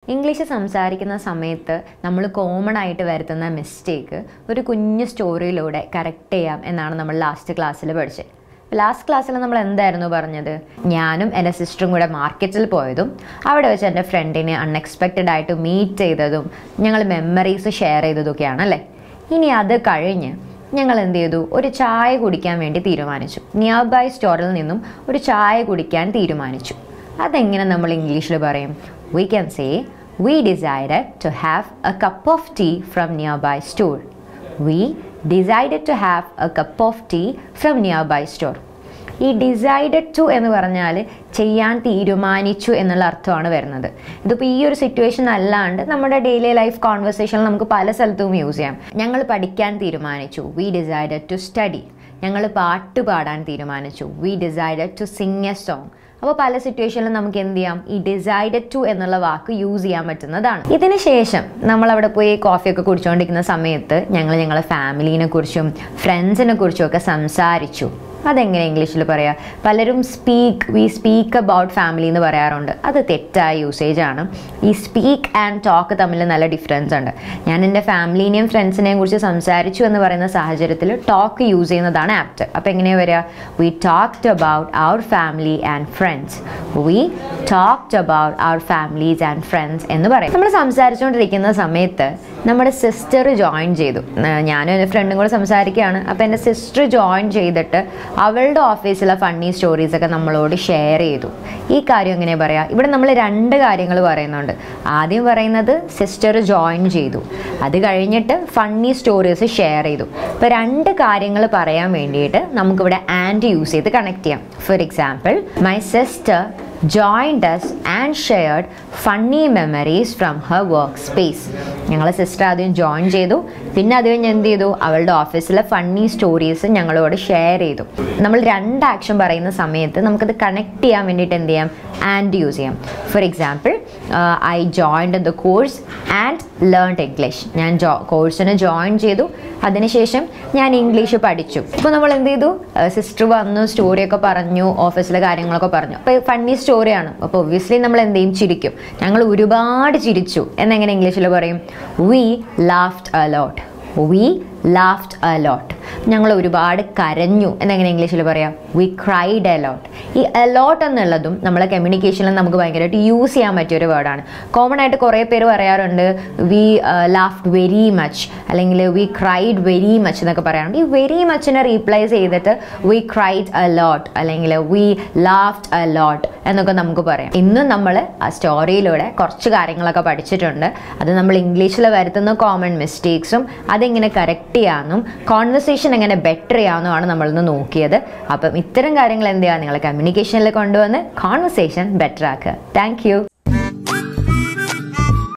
English സംസാരിക്കുന്ന സമയത്ത് നമ്മൾ കോമൺ ആയിട്ട് വരുത്തുന്ന മിസ്റ്റേക്ക് ഒരു കുഞ്ഞു സ്റ്റോറിയിലൂടെ കറക്റ്റ് ചെയ്യാം എന്നാണ് നമ്മൾ ലാസ്റ്റ് ക്ലാസ്സിൽ പഠിച്ചത് ലാസ്റ്റ് ക്ലാസ്സിൽ നമ്മൾ എന്തായിരുന്നു പറഞ്ഞത് ഞാനും എൻ്റെ സിസ്റ്ററും കൂടെ മാർക്കറ്റിൽ പോയതും അവിടെ വെച്ച് എൻ്റെ ഫ്രണ്ടിനെ അൺഎക്സ്പെക്റ്റഡ് ആയിട്ട് മീറ്റ് ചെയ്തതും ഞങ്ങൾ മെമ്മറീസ് ഷെയർ ചെയ്തതൊക്കെയാണ് അല്ലേ ഇനി അത് കഴിഞ്ഞ് ഞങ്ങൾ എന്ത് ചെയ്തു ഒരു ചായ കുടിക്കാൻ വേണ്ടി തീരുമാനിച്ചു നിയർ ബൈ സ്റ്റോറിൽ നിന്നും ഒരു ചായ കുടിക്കാൻ തീരുമാനിച്ചു അതെങ്ങനെ നമ്മൾ ഇംഗ്ലീഷിൽ പറയും we can say we decided to have a cup of tea from nearby store we decided to have a cup of tea from nearby store ഈ ഡിസൈഡഡ് ടു എന്ന് പറഞ്ഞാൽ ചെയ്യാൻ തീരുമാനിച്ചു എന്നുള്ള അർത്ഥമാണ് വരുന്നത് ഇതിപ്പോൾ ഈ ഒരു സിറ്റുവേഷൻ അല്ലാണ്ട് നമ്മുടെ ഡെയിലി ലൈഫ് കോൺവെർസേഷനിൽ നമുക്ക് പല സ്ഥലത്തും യൂസ് ചെയ്യാം ഞങ്ങൾ പഠിക്കാൻ തീരുമാനിച്ചു വി ഡിസൈഡഡ് ടു സ്റ്റഡി ഞങ്ങൾ പാട്ട് പാടാൻ തീരുമാനിച്ചു we decided to sing a song അപ്പോൾ പല സിറ്റുവേഷനിലും നമുക്ക് എന്ത് ചെയ്യാം ഈ ഡിസൈഡഡ് ടു എന്നുള്ള വാക്ക് യൂസ് ചെയ്യാൻ പറ്റുന്നതാണ് ഇതിന് ശേഷം നമ്മൾ അവിടെ പോയി കോഫിയൊക്കെ കുടിച്ചുകൊണ്ടിരിക്കുന്ന സമയത്ത് ഞങ്ങൾ ഞങ്ങളെ ഫാമിലീനെ കുറിച്ചും ഫ്രണ്ട്സിനെ കുറിച്ചും ഒക്കെ സംസാരിച്ചു അതെങ്ങനെ ഇംഗ്ലീഷിൽ പറയാം പലരും speak we speak about family എന്ന് പറയാറുണ്ട് അത് തെറ്റായ യൂസേജ് ആണ് ഈ സ്പീക്ക് ആൻഡ് ടോക്ക് തമ്മിൽ നല്ല ഡിഫറൻസ് ഉണ്ട് ഞാൻ എൻ്റെ ഫാമിലീനെയും ഫ്രണ്ട്സിനെയും കുറിച്ച് സംസാരിച്ചു എന്ന് പറയുന്ന സാഹചര്യത്തിൽ ടോക്ക് യൂസ് ചെയ്യുന്നതാണ് ആപ്റ്റ് അപ്പോൾ എങ്ങനെയാണ് വരിക we talked about our family and friends we talked about our families and friends എന്ന് പറയും നമ്മൾ സംസാരിച്ചുകൊണ്ടിരിക്കുന്ന സമയത്ത് നമ്മുടെ സിസ്റ്റർ ജോയിൻ ചെയ്തു ഏർ ഞാനും എൻ്റെ ഫ്രണ്ടും കൂടെ സംസാരിക്കുകയാണ് അപ്പോൾ എൻ്റെ സിസ്റ്റർ ജോയിൻ ചെയ്തിട്ട് അവളുടെ ഓഫീസിലെ ഫണ്ണി സ്റ്റോറീസ് ഒക്കെ നമ്മളോട് ഷെയർ ചെയ്തു ഈ കാര്യം എങ്ങനെ പറയാം ഇവിടെ നമ്മൾ രണ്ട് കാര്യങ്ങൾ പറയുന്നുണ്ട് ആദ്യം പറയുന്നത് സിസ്റ്റർ ജോയിൻ ചെയ്തു അത് കഴിഞ്ഞിട്ട് ഫണ്ണി സ്റ്റോറീസ് ഷെയർ ചെയ്തു അപ്പോൾ രണ്ട് കാര്യങ്ങൾ പറയാൻ വേണ്ടിയിട്ട് നമുക്കിവിടെ ആൻഡ് യൂസ് ചെയ്ത് കണക്ട് ചെയ്യാം for example my sister joined us and shared funny memories from her workspace ഞങ്ങളെ സിസ്റ്റർ ആദ്യം ജോയിൻ ചെയ്തു പിന്നെ അത് കഴിഞ്ഞ് എന്ത് ചെയ്തു അവളുടെ ഓഫീസിലെ ഫണ്ണി സ്റ്റോറീസ് ഞങ്ങളോട് ഷെയർ ചെയ്തു നമ്മൾ രണ്ട് ആക്ഷൻ പറയുന്ന സമയത്ത് നമുക്കത് കണക്ട് ചെയ്യാൻ വേണ്ടിയിട്ട് എന്ത് ചെയ്യാം ആൻഡ് യൂസ് ചെയ്യാം for example I joined the course and learn English ഞാൻ ജോ കോഴ്സിന് ജോയിൻ ചെയ്തു അതിനുശേഷം ഞാൻ ഇംഗ്ലീഷ് പഠിച്ചു ഇപ്പോൾ നമ്മൾ എന്ത് ചെയ്തു സിസ്റ്റർ വന്നു സ്റ്റോറിയൊക്കെ പറഞ്ഞു ഓഫീസിലെ കാര്യങ്ങളൊക്കെ പറഞ്ഞു അപ്പോൾ ഫണ്ണി സ്റ്റോറിയാണ് അപ്പോൾ ഒബ്വിയസ്ലി നമ്മൾ എന്ത് ചെയ്യും ചിരിക്കും ഞങ്ങൾ ഒരുപാട് ചിരിച്ചു എന്നെങ്ങനെ ഇംഗ്ലീഷിൽ പറയും we laughed a lot we laughed a lot ഞങ്ങൾ ഒരുപാട് കരഞ്ഞു എന്നെങ്ങനെ ഇംഗ്ലീഷിൽ പറയാം വി ക്രൈഡ് അലോട്ട് ഈ അലോട്ട് എന്നുള്ളതും നമ്മളെ കമ്മ്യൂണിക്കേഷനിൽ നമുക്ക് ഭയങ്കരമായിട്ട് യൂസ് ചെയ്യാൻ പറ്റിയ ഒരു വേർഡാണ് കോമൺ ആയിട്ട് കുറേ പേര് പറയാറുണ്ട് വി ലാഫ്റ്റ് വെരി മച്ച് അല്ലെങ്കിൽ വി ക്രൈഡ് വെരി മച്ച് എന്നൊക്കെ പറയാറുണ്ട് ഈ വെരി മച്ചിനെ റീപ്ലേസ് ചെയ്തിട്ട് വി ക്രൈഡ് അലോട്ട് അല്ലെങ്കിൽ വി ലാഫ്റ്റ് അലോട്ട് എന്നൊക്കെ നമുക്ക് പറയാം ഇന്നും നമ്മൾ ആ സ്റ്റോറിയിലൂടെ കുറച്ച് കാര്യങ്ങളൊക്കെ പഠിച്ചിട്ടുണ്ട് അത് നമ്മൾ ഇംഗ്ലീഷിൽ വരുത്തുന്ന കോമൺ മിസ്റ്റേക്സും അതെങ്ങനെ കറക്റ്റ് ചെയ്യാമെന്നും കോൺവെർസേഷൻ എങ്ങനെ ബെറ്റർ ചെയ്യാമെന്നുമാണ് നമ്മളിന്ന് നോക്കിയത് അപ്പം ഇത്തരം കാര്യങ്ങൾ എന്ത് ചെയ്യുക നിങ്ങൾ കമ്മ്യൂണിക്കേഷനിൽ കൊണ്ടുവന്ന് കോൺവെർസേഷൻ ബെറ്റർ ആക്കുക താങ്ക്